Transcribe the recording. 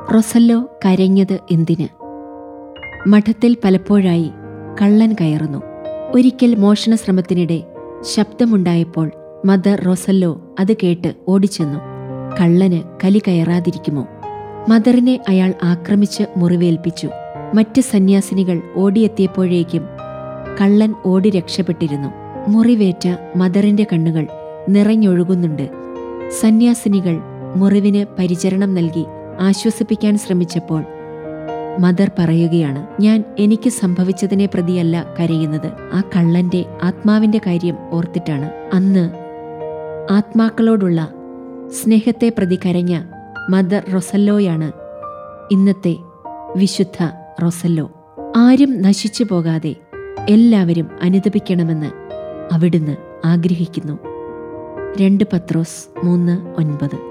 റൊസല്ലോ കരഞ്ഞത് എന്തിന് മഠത്തിൽ പലപ്പോഴായി കള്ളൻ കയറുന്നു ഒരിക്കൽ മോഷണ ശ്രമത്തിനിടെ ശബ്ദമുണ്ടായപ്പോൾ മദർ റൊസല്ലോ അത് കേട്ട് ഓടിച്ചെന്നു കള്ളന് കലി കയറാതിരിക്കുമോ മദറിനെ അയാൾ ആക്രമിച്ച് മുറിവേൽപ്പിച്ചു മറ്റ് സന്യാസിനികൾ ഓടിയെത്തിയപ്പോഴേക്കും കള്ളൻ ഓടി രക്ഷപ്പെട്ടിരുന്നു മുറിവേറ്റ മദറിന്റെ കണ്ണുകൾ നിറഞ്ഞൊഴുകുന്നുണ്ട് സന്യാസിനികൾ മുറിവിന് പരിചരണം നൽകി ആശ്വസിപ്പിക്കാൻ ശ്രമിച്ചപ്പോൾ മദർ പറയുകയാണ് ഞാൻ എനിക്ക് സംഭവിച്ചതിനെ പ്രതിയല്ല കരയുന്നത് ആ കള്ളന്റെ ആത്മാവിന്റെ കാര്യം ഓർത്തിട്ടാണ് അന്ന് ആത്മാക്കളോടുള്ള സ്നേഹത്തെ പ്രതി കരഞ്ഞ മദർ റൊസല്ലോയാണ് ഇന്നത്തെ വിശുദ്ധ റൊസല്ലോ ആരും നശിച്ചു പോകാതെ എല്ലാവരും അനുദപിക്കണമെന്ന് അവിടുന്ന് ആഗ്രഹിക്കുന്നു രണ്ട് പത്രോസ് മൂന്ന് ഒൻപത്